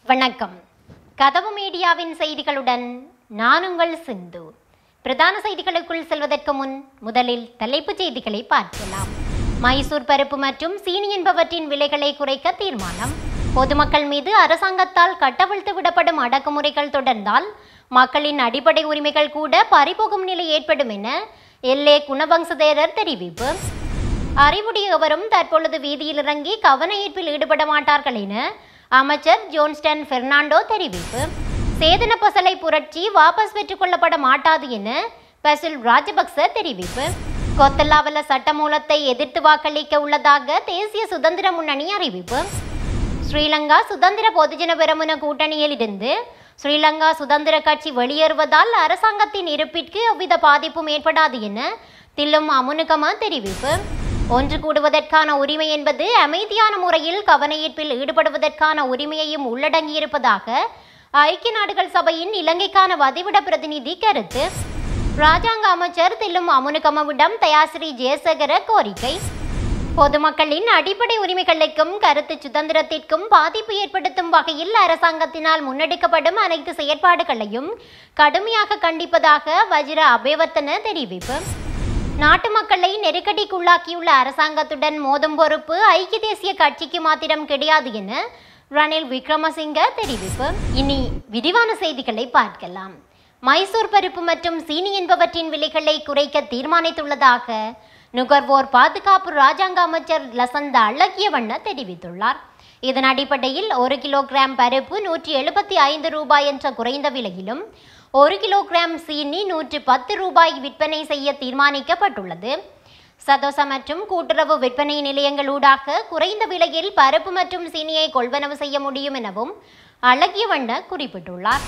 வணக்கம் கதவு மீடியாவின் செய்திகளுடன் நான் உங்கள் சிந்து பிரதான செய்திகளுக்குள் செல்வதற்கு முன் முதலில் தலைப்புச் செய்திகளை பார்க்கலாம் மைசூர் பருப்பு மற்றும் சீனி என்பவற்றின் விலைகளை குறைக்க தீர்மானம் பொதுமக்கள் மீது அரசாங்கத்தால் கட்டவிழ்த்து விடப்படும் அடக்குமுறைகள் தொடர்ந்தால் மக்களின் அடிப்படை உரிமைகள் கூட பறிபோகும் நிலை ஏற்படும் என எல்ஏ குணவம்சதேரர் தெரிவிப்பு அறிவுடையவரும் தற்பொழுது வீதியில் இறங்கி கவன ஈர்ப்பில் ஈடுபட மாட்டார்கள் என அமைச்சர் ஜோன்ஸ்டன் பெர்னாண்டோ தெரிவிப்பு சேதன பசலை புரட்சி வாபஸ் பெற்றுக் கொள்ளப்பட மாட்டாது என பசில் ராஜபக்ச தெரிவிப்பு கொத்தல்லாவல சட்டமூலத்தை எதிர்த்து வாக்களிக்க உள்ளதாக தேசிய சுதந்திர முன்னணி அறிவிப்பு ஸ்ரீலங்கா சுதந்திர பொதுஜன பெரமுன கூட்டணியில் இருந்து ஸ்ரீலங்கா சுதந்திர கட்சி வெளியேறுவதால் அரசாங்கத்தின் இருப்பிற்கு எவ்வித பாதிப்பும் ஏற்படாது என தில்லும் அமுனுகமா தெரிவிப்பு ஒன்று கூடுவதற்கான உரிமை என்பது அமைதியான முறையில் கவனஈர்ப்பில் ஈடுபடுவதற்கான உரிமையையும் உள்ளடங்கியிருப்பதாக ஐக்கிய நாடுகள் சபையின் இலங்கைக்கான வதிவிட பிரதிநிதி கருத்து ராஜாங்க அமைச்சர் தில்லும் அமுனுகமவிடம் தயாசிரி ஜெயசேகர கோரிக்கை பொதுமக்களின் அடிப்படை உரிமைகளுக்கும் கருத்து சுதந்திரத்திற்கும் பாதிப்பு ஏற்படுத்தும் வகையில் அரசாங்கத்தினால் முன்னெடுக்கப்படும் அனைத்து செயற்பாடுகளையும் கடுமையாக கண்டிப்பதாக வஜிர அபேவர்த்தன தெரிவிப்பு நாட்டு மக்களை நெருக்கடிக்குள்ளாக்கியுள்ள அரசாங்கத்துடன் மோதும் பொறுப்பு ஐக்கிய தேசிய கட்சிக்கு மாத்திரம் கிடையாது என ரணில் விக்ரமசிங்க தெரிவிப்பு இனி விரிவான செய்திகளை பார்க்கலாம் மைசூர் பருப்பு மற்றும் சீனி என்பவற்றின் விலைகளை குறைக்க தீர்மானித்துள்ளதாக நுகர்வோர் பாதுகாப்பு ராஜாங்க அமைச்சர் லசந்த அழகியவண்ண தெரிவித்துள்ளார் இதன் அடிப்படையில் ஒரு கிலோகிராம் பருப்பு நூற்றி எழுபத்தி ஐந்து ரூபாய் என்ற குறைந்த விலையிலும் ஒரு கிலோகிராம் சீனி நூற்று பத்து ரூபாய் விற்பனை செய்ய தீர்மானிக்கப்பட்டுள்ளது சதோச மற்றும் கூட்டுறவு விற்பனை நிலையங்களூடாக குறைந்த விலையில் பருப்பு மற்றும் சீனியை கொள்வனவு செய்ய முடியும் எனவும் அழகியவண்ண குறிப்பிட்டுள்ளார்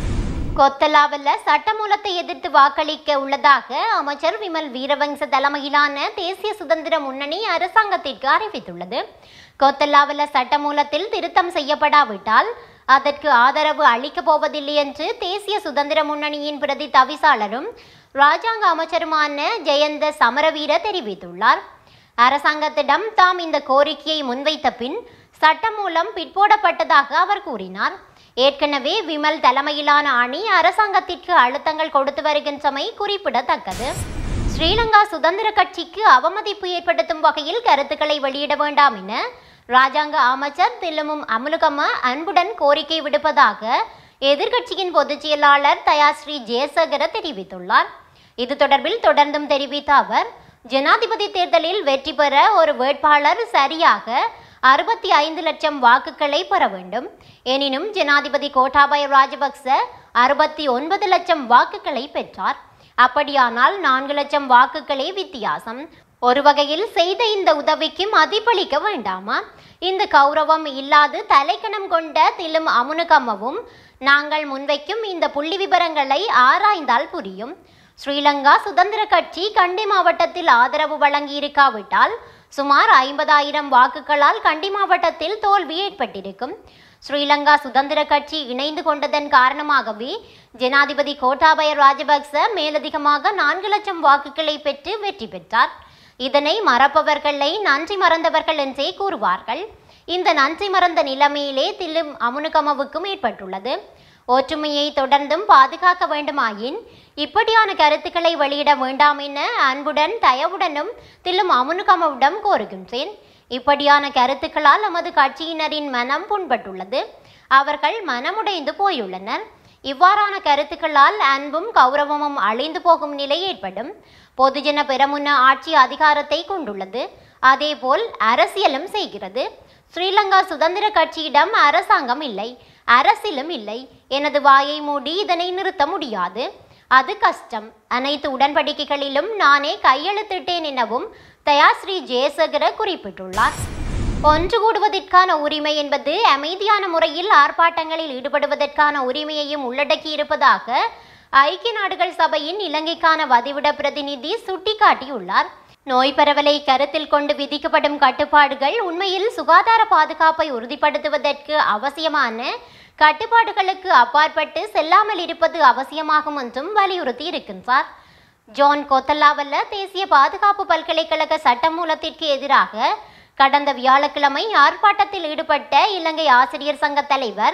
கொத்தலாவல்ல சட்டமூலத்தை எதிர்த்து வாக்களிக்க உள்ளதாக அமைச்சர் விமல் வீரவங்ச தலைமையிலான தேசிய சுதந்திர முன்னணி அரசாங்கத்திற்கு அறிவித்துள்ளது கொத்தலாவல்ல சட்டமூலத்தில் திருத்தம் செய்யப்படாவிட்டால் அதற்கு ஆதரவு அளிக்கப் போவதில்லை என்று தேசிய சுதந்திர முன்னணியின் பிரதி தவிசாளரும் ராஜாங்க அமைச்சருமான ஜெயந்த சமரவீர தெரிவித்துள்ளார் அரசாங்கத்திடம் தாம் இந்த கோரிக்கையை முன்வைத்த பின் சட்டம் மூலம் பிற்போடப்பட்டதாக அவர் கூறினார் ஏற்கனவே விமல் தலைமையிலான அணி அரசாங்கத்திற்கு அழுத்தங்கள் கொடுத்து வருகின்றமை குறிப்பிடத்தக்கது ஸ்ரீலங்கா சுதந்திர கட்சிக்கு அவமதிப்பு ஏற்படுத்தும் வகையில் கருத்துக்களை வெளியிட வேண்டாம் என ராஜாங்க அமைச்சர் தில்லுமும் அமுலுகம அன்புடன் கோரிக்கை விடுப்பதாக எதிர்க்கட்சியின் பொதுச் செயலாளர் தயாஸ்ரீ ஜெயசேகர தெரிவித்துள்ளார் இது தொடர்பில் தொடர்ந்தும் தெரிவித்த அவர் ஜனாதிபதி தேர்தலில் வெற்றி பெற ஒரு வேட்பாளர் சரியாக அறுபத்தி ஐந்து லட்சம் வாக்குகளை பெற வேண்டும் எனினும் ஜனாதிபதி கோட்டாபய ராஜபக்ச அறுபத்தி ஒன்பது லட்சம் வாக்குகளை பெற்றார் அப்படியானால் நான்கு லட்சம் வாக்குகளே வித்தியாசம் ஒரு வகையில் செய்த இந்த உதவிக்கு மதிப்பளிக்க வேண்டாமா இந்த கௌரவம் இல்லாது தலைக்கணம் கொண்ட திலும் அமுனுகம்மவும் நாங்கள் முன்வைக்கும் இந்த புள்ளி விவரங்களை ஆராய்ந்தால் புரியும் ஸ்ரீலங்கா சுதந்திர கட்சி கண்டி மாவட்டத்தில் ஆதரவு வழங்கியிருக்காவிட்டால் சுமார் ஐம்பதாயிரம் வாக்குகளால் கண்டி மாவட்டத்தில் தோல்வி ஏற்பட்டிருக்கும் ஸ்ரீலங்கா சுதந்திர கட்சி இணைந்து கொண்டதன் காரணமாகவே ஜனாதிபதி கோட்டாபய ராஜபக்ச மேலதிகமாக நான்கு லட்சம் வாக்குகளை பெற்று வெற்றி பெற்றார் இதனை மறப்பவர்களை நன்றி மறந்தவர்கள் என்றே கூறுவார்கள் இந்த நன்றி மறந்த நிலைமையிலே தில்லும் அமுனுகமவுக்கும் ஏற்பட்டுள்ளது ஒற்றுமையை தொடர்ந்தும் பாதுகாக்க வேண்டுமாயின் இப்படியான கருத்துக்களை வெளியிட வேண்டாம் என அன்புடன் தயவுடனும் தில்லும் அமுனுகமவிடம் கோருகின்றேன் இப்படியான கருத்துக்களால் நமது கட்சியினரின் மனம் புண்பட்டுள்ளது அவர்கள் மனமுடைந்து போயுள்ளனர் இவ்வாறான கருத்துக்களால் அன்பும் கௌரவமும் அழிந்து போகும் நிலை ஏற்படும் பொதுஜன பெரமுன ஆட்சி அதிகாரத்தை கொண்டுள்ளது அதேபோல் அரசியலும் செய்கிறது ஸ்ரீலங்கா சுதந்திர கட்சியிடம் அரசாங்கம் இல்லை அரசிலும் இல்லை எனது வாயை மூடி இதனை நிறுத்த முடியாது அது கஷ்டம் அனைத்து உடன்படிக்கைகளிலும் நானே கையெழுத்திட்டேன் எனவும் தயாஸ்ரீ ஜெயசேகர குறிப்பிட்டுள்ளார் ஒன்று கூடுவதற்கான உரிமை என்பது அமைதியான முறையில் ஆர்ப்பாட்டங்களில் ஈடுபடுவதற்கான உரிமையையும் உள்ளடக்கி இருப்பதாக ஐக்கிய நாடுகள் சபையின் இலங்கைக்கான வதிவிட பிரதிநிதி சுட்டிக்காட்டியுள்ளார் நோய் பரவலை கருத்தில் கொண்டு விதிக்கப்படும் கட்டுப்பாடுகள் உண்மையில் சுகாதார பாதுகாப்பை உறுதிப்படுத்துவதற்கு அவசியமான கட்டுப்பாடுகளுக்கு அப்பாற்பட்டு செல்லாமல் இருப்பது அவசியமாகும் என்றும் வலியுறுத்தி இருக்கின்றார் ஜான் கோத்தல்லாவல்ல தேசிய பாதுகாப்பு பல்கலைக்கழக சட்டமூலத்திற்கு எதிராக கடந்த வியாழக்கிழமை ஆர்ப்பாட்டத்தில் ஈடுபட்ட இலங்கை ஆசிரியர் சங்க தலைவர்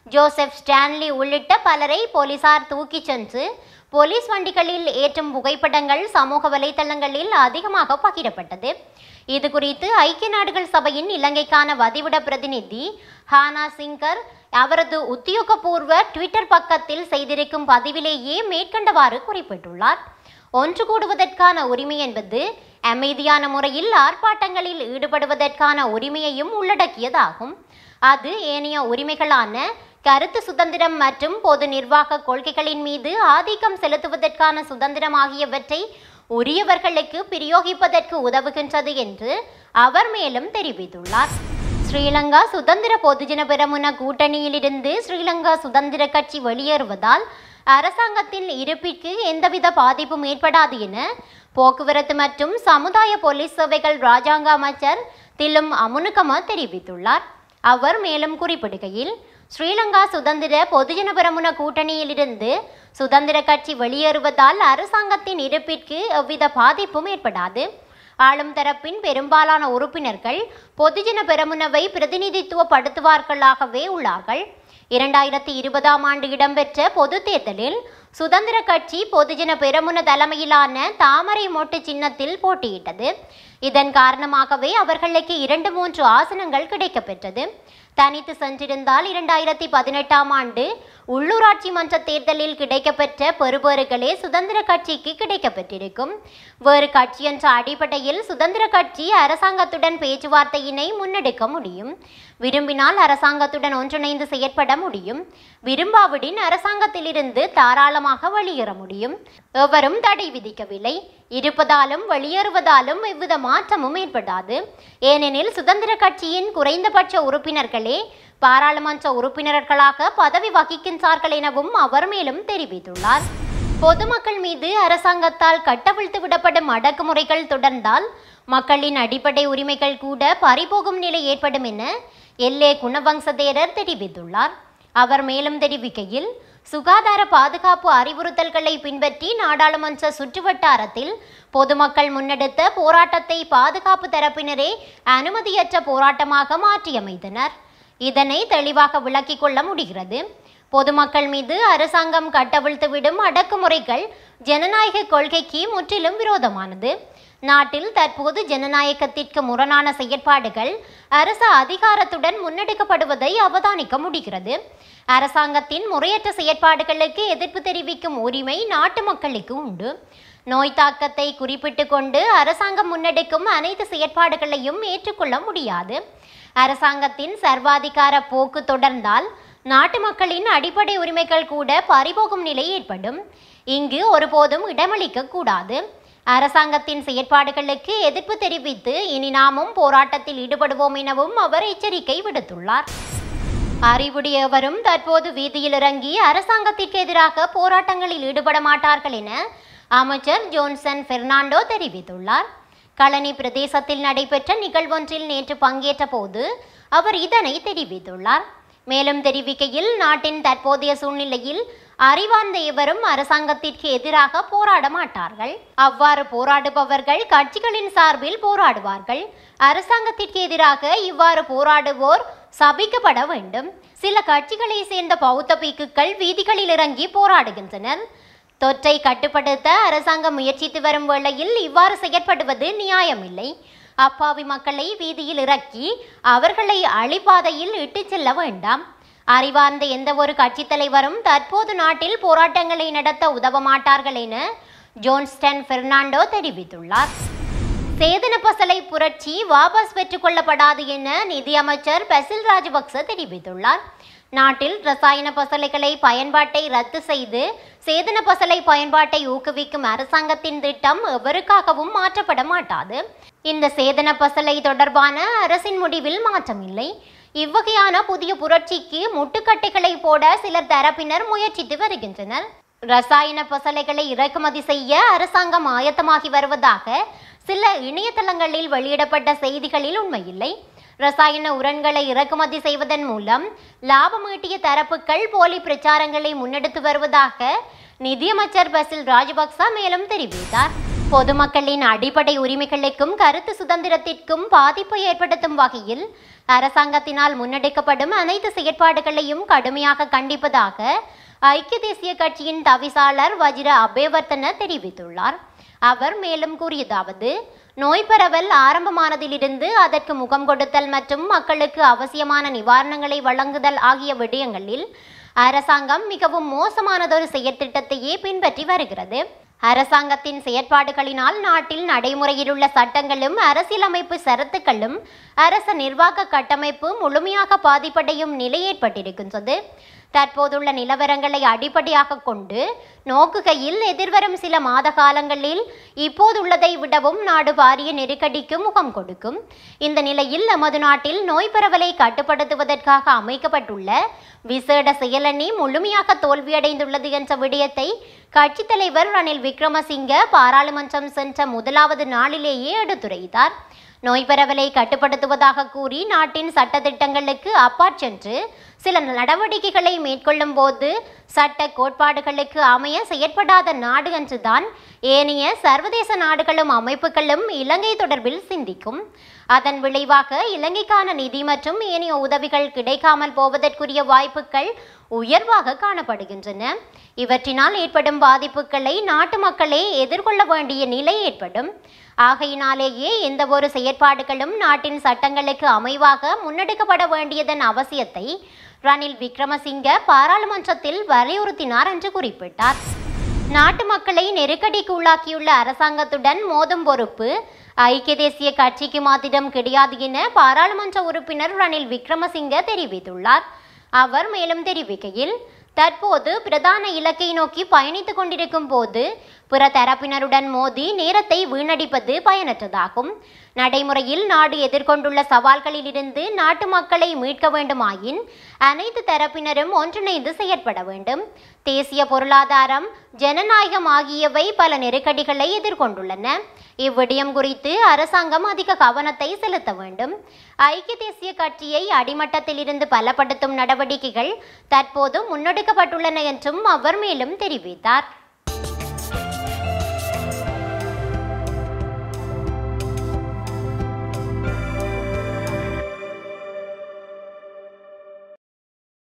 ஜோசப் ஸ்டான்லி உள்ளிட்ட பலரை போலீசார் தூக்கிச் சென்று போலீஸ் வண்டிகளில் ஏற்றும் புகைப்படங்கள் சமூக வலைதளங்களில் அதிகமாக பகிரப்பட்டது இது குறித்து ஐக்கிய நாடுகள் சபையின் இலங்கைக்கான வதிவிட பிரதிநிதி ஹானா சிங்கர் அவரது உத்தியோகபூர்வ ட்விட்டர் பக்கத்தில் செய்திருக்கும் பதிவிலேயே மேற்கண்டவாறு குறிப்பிட்டுள்ளார் ஒன்று கூடுவதற்கான உரிமை என்பது அமைதியான முறையில் ஆர்ப்பாட்டங்களில் ஈடுபடுவதற்கான உரிமையையும் உள்ளடக்கியதாகும் அது ஏனைய உரிமைகளான கருத்து சுதந்திரம் மற்றும் பொது நிர்வாக கொள்கைகளின் மீது ஆதிக்கம் செலுத்துவதற்கான சுதந்திரம் ஆகியவற்றை உரியவர்களுக்கு பிரயோகிப்பதற்கு உதவுகின்றது என்று அவர் மேலும் தெரிவித்துள்ளார் ஸ்ரீலங்கா சுதந்திர பொதுஜன பெரமுன கூட்டணியிலிருந்து ஸ்ரீலங்கா சுதந்திர கட்சி வெளியேறுவதால் அரசாங்கத்தின் இருப்பிற்கு எந்தவித பாதிப்பும் ஏற்படாது என போக்குவரத்து மற்றும் சமுதாய போலீஸ் சேவைகள் ராஜாங்க அமைச்சர் தில்லும் அமுனுகம தெரிவித்துள்ளார் அவர் மேலும் குறிப்பிடுகையில் ஸ்ரீலங்கா சுதந்திர பொதுஜன பெரமுன கூட்டணியிலிருந்து சுதந்திர கட்சி வெளியேறுவதால் அரசாங்கத்தின் இருப்பிற்கு எவ்வித பாதிப்பும் ஏற்படாது ஆளும் தரப்பின் பெரும்பாலான உறுப்பினர்கள் பொதுஜன பெரமுனவை பிரதிநிதித்துவப்படுத்துவார்களாகவே உள்ளார்கள் இரண்டாயிரத்தி இருபதாம் ஆண்டு இடம்பெற்ற பொது தேர்தலில் சுதந்திர கட்சி பொதுஜன பெரமுன தலைமையிலான தாமரை மொட்டு சின்னத்தில் போட்டியிட்டது இதன் காரணமாகவே அவர்களுக்கு இரண்டு மூன்று ஆசனங்கள் கிடைக்கப்பெற்றது தனித்து சென்றிருந்தால் இரண்டாயிரத்தி பதினெட்டாம் ஆண்டு உள்ளூராட்சி மன்ற தேர்தலில் கிடைக்கப்பெற்ற பெறுபேறுகளே சுதந்திர கட்சிக்கு கிடைக்கப்பெற்றிருக்கும் வேறு கட்சி என்ற அடிப்படையில் சுதந்திர கட்சி அரசாங்கத்துடன் பேச்சுவார்த்தையினை முன்னெடுக்க முடியும் விரும்பினால் அரசாங்கத்துடன் ஒன்றிணைந்து செயற்பட முடியும் விரும்பாவிடின் அரசாங்கத்திலிருந்து தாராளமாக வெளியேற முடியும் எவரும் தடை விதிக்கவில்லை இருப்பதாலும் வெளியேறுவதாலும் எவ்வித மாற்றமும் ஏற்படாது ஏனெனில் சுதந்திர கட்சியின் குறைந்தபட்ச உறுப்பினர்களே பாராளுமன்ற உறுப்பினர்களாக பதவி வகிக்கின்றார்கள் எனவும் அவர் மேலும் தெரிவித்துள்ளார் பொதுமக்கள் மீது அரசாங்கத்தால் கட்டவிழ்த்து விடப்படும் அடக்குமுறைகள் தொடர்ந்தால் மக்களின் அடிப்படை உரிமைகள் கூட பறிபோகும் நிலை ஏற்படும் என எல்லே குணவங்சதேரர் தெரிவித்துள்ளார் அவர் மேலும் தெரிவிக்கையில் சுகாதார பாதுகாப்பு அறிவுறுத்தல்களை பின்பற்றி நாடாளுமன்ற சுற்றுவட்டாரத்தில் பொதுமக்கள் முன்னெடுத்த போராட்டத்தை பாதுகாப்பு தரப்பினரே அனுமதியற்ற போராட்டமாக மாற்றியமைத்தனர் இதனை தெளிவாக விளக்கிக் கொள்ள முடிகிறது பொதுமக்கள் மீது அரசாங்கம் கட்டவிழ்த்துவிடும் அடக்குமுறைகள் ஜனநாயக கொள்கைக்கு முற்றிலும் விரோதமானது நாட்டில் தற்போது ஜனநாயகத்திற்கு முரணான செயற்பாடுகள் அரசு அதிகாரத்துடன் முன்னெடுக்கப்படுவதை அவதானிக்க முடிகிறது அரசாங்கத்தின் முறையற்ற செயற்பாடுகளுக்கு எதிர்ப்பு தெரிவிக்கும் உரிமை நாட்டு மக்களுக்கு உண்டு நோய் தாக்கத்தை குறிப்பிட்டு கொண்டு அரசாங்கம் முன்னெடுக்கும் அனைத்து செயற்பாடுகளையும் ஏற்றுக்கொள்ள முடியாது அரசாங்கத்தின் சர்வாதிகார போக்கு தொடர்ந்தால் நாட்டு மக்களின் அடிப்படை உரிமைகள் கூட பறிபோகும் நிலை ஏற்படும் இங்கு ஒருபோதும் இடமளிக்க கூடாது அரசாங்கத்தின் செயற்பாடுகளுக்கு எதிர்ப்பு தெரிவித்து இனி நாமும் போராட்டத்தில் ஈடுபடுவோம் எனவும் அவர் எச்சரிக்கை விடுத்துள்ளார் அறிவுடையவரும் தற்போது வீதியில் இறங்கி அரசாங்கத்திற்கு எதிராக போராட்டங்களில் ஈடுபட மாட்டார்கள் என அமைச்சர் ஜோன்சன் பெர்னாண்டோ தெரிவித்துள்ளார் களனி பிரதேசத்தில் நடைபெற்ற நிகழ்வொன்றில் நேற்று பங்கேற்ற போது அவர் இதனை தெரிவித்துள்ளார் மேலும் தெரிவிக்கையில் நாட்டின் தற்போதைய சூழ்நிலையில் அறிவார்ந்த எவரும் அரசாங்கத்திற்கு எதிராக போராட மாட்டார்கள் அவ்வாறு போராடுபவர்கள் கட்சிகளின் சார்பில் போராடுவார்கள் அரசாங்கத்திற்கு எதிராக இவ்வாறு போராடுவோர் சபிக்கப்பட வேண்டும் சில கட்சிகளை சேர்ந்த பௌத்த பீக்குகள் வீதிகளில் இறங்கி போராடுகின்றனர் தொற்றை கட்டுப்படுத்த அரசாங்கம் முயற்சித்து வரும் வேளையில் இவ்வாறு செயற்படுவது நியாயமில்லை அப்பாவி மக்களை வீதியில் இறக்கி அவர்களை அழிபாதையில் இட்டுச் செல்ல வேண்டாம் அறிவார்ந்த எந்த ஒரு கட்சித் தலைவரும் தற்போது நாட்டில் போராட்டங்களை நடத்த உதவ மாட்டார்கள் என ஜோன்ஸ்டன் பெர்னாண்டோ தெரிவித்துள்ளார் சேதன பசலை புரட்சி வாபஸ் பெற்றுக்கொள்ளப்படாது என நிதியமைச்சர் பசில் ராஜபக்ச தெரிவித்துள்ளார் நாட்டில் ரசாயன பசலைகளை பயன்பாட்டை ரத்து செய்து சேதன பசலை பயன்பாட்டை ஊக்குவிக்கும் அரசாங்கத்தின் திட்டம் எவருக்காகவும் மாற்றப்பட மாட்டாது இந்த சேதன பசலை தொடர்பான அரசின் முடிவில் மாற்றமில்லை இவ்வகையான புதிய புரட்சிக்கு முட்டுக்கட்டைகளை போட சிலர் தரப்பினர் முயற்சித்து வருகின்றனர் ரசாயன பசலைகளை இறக்குமதி செய்ய அரசாங்கம் ஆயத்தமாகி வருவதாக சில இணையதளங்களில் வெளியிடப்பட்ட செய்திகளில் உண்மையில்லை ரசாயன உரன்களை இறக்குமதி செய்வதன் மூலம் லாபம் ஈட்டிய தரப்புகள் போலி பிரச்சாரங்களை முன்னெடுத்து வருவதாக நிதியமைச்சர் பசில் ராஜபக்ச மேலும் தெரிவித்தார் பொதுமக்களின் அடிப்படை உரிமைகளுக்கும் கருத்து சுதந்திரத்திற்கும் பாதிப்பு ஏற்படுத்தும் வகையில் அரசாங்கத்தினால் முன்னெடுக்கப்படும் அனைத்து செயற்பாடுகளையும் கடுமையாக கண்டிப்பதாக ஐக்கிய தேசிய கட்சியின் தவிசாளர் வஜிர அபேவர்த்தன தெரிவித்துள்ளார் அவர் மேலும் கூறியதாவது நோய் பரவல் ஆரம்பமானதிலிருந்து அதற்கு முகம் கொடுத்தல் மற்றும் மக்களுக்கு அவசியமான நிவாரணங்களை வழங்குதல் ஆகிய விடயங்களில் அரசாங்கம் மிகவும் மோசமானதொரு செயற்திட்டத்தையே பின்பற்றி வருகிறது அரசாங்கத்தின் செயற்பாடுகளினால் நாட்டில் நடைமுறையில் உள்ள சட்டங்களும் அரசியலமைப்பு சரத்துக்களும் அரச நிர்வாக கட்டமைப்பு முழுமையாக பாதிப்படையும் நிலை ஏற்பட்டிருக்கின்றது தற்போதுள்ள நிலவரங்களை அடிப்படையாக கொண்டு நோக்குகையில் எதிர்வரும் சில மாத காலங்களில் இப்போதுள்ளதை விடவும் நாடு பாரிய நெருக்கடிக்கு முகம் கொடுக்கும் இந்த நிலையில் நமது நாட்டில் நோய் பரவலை கட்டுப்படுத்துவதற்காக அமைக்கப்பட்டுள்ள விசேட செயலணி முழுமையாக தோல்வியடைந்துள்ளது என்ற விடயத்தை கட்சித் தலைவர் ரணில் விக்ரமசிங்க பாராளுமன்றம் சென்ற முதலாவது நாளிலேயே எடுத்துரைத்தார் நோய் பரவலை கட்டுப்படுத்துவதாக கூறி நாட்டின் சட்டத்திட்டங்களுக்கு அப்பாற் சென்று சில நடவடிக்கைகளை மேற்கொள்ளும் போது சட்ட கோட்பாடுகளுக்கு அமைய செயற்படாத நாடு என்றுதான் ஏனைய சர்வதேச நாடுகளும் அமைப்புகளும் இலங்கை தொடர்பில் சிந்திக்கும் அதன் விளைவாக இலங்கைக்கான நிதி மற்றும் ஏனைய உதவிகள் கிடைக்காமல் போவதற்குரிய வாய்ப்புகள் உயர்வாக காணப்படுகின்றன இவற்றினால் ஏற்படும் பாதிப்புகளை நாட்டு மக்களே எதிர்கொள்ள வேண்டிய நிலை ஏற்படும் ஆகையினாலேயே எந்த ஒரு செயற்பாடுகளும் நாட்டின் சட்டங்களுக்கு அமைவாக முன்னெடுக்கப்பட வேண்டியதன் அவசியத்தை ரணில் விக்ரமசிங்க பாராளுமன்றத்தில் வலியுறுத்தினார் என்று குறிப்பிட்டார் நாட்டு மக்களை நெருக்கடிக்கு உள்ளாக்கியுள்ள அரசாங்கத்துடன் மோதும் பொறுப்பு ஐக்கிய தேசிய கட்சிக்கு மாத்திரம் கிடையாது என பாராளுமன்ற உறுப்பினர் ரணில் விக்ரமசிங்க தெரிவித்துள்ளார் அவர் மேலும் தெரிவிக்கையில் தற்போது பிரதான இலக்கை நோக்கி பயணித்துக் கொண்டிருக்கும் போது பிற தரப்பினருடன் மோதி நேரத்தை வீணடிப்பது பயனற்றதாகும் நடைமுறையில் நாடு எதிர்கொண்டுள்ள சவால்களிலிருந்து நாட்டு மக்களை மீட்க வேண்டுமாயின் அனைத்து தரப்பினரும் ஒன்றிணைந்து செயற்பட வேண்டும் தேசிய பொருளாதாரம் ஜனநாயகம் ஆகியவை பல நெருக்கடிகளை எதிர்கொண்டுள்ளன இவ்விடயம் குறித்து அரசாங்கம் அதிக கவனத்தை செலுத்த வேண்டும் ஐக்கிய தேசிய கட்சியை அடிமட்டத்திலிருந்து பலப்படுத்தும் நடவடிக்கைகள் தற்போது முன்னெடுக்கப்பட்டுள்ளன என்றும் அவர் மேலும் தெரிவித்தார்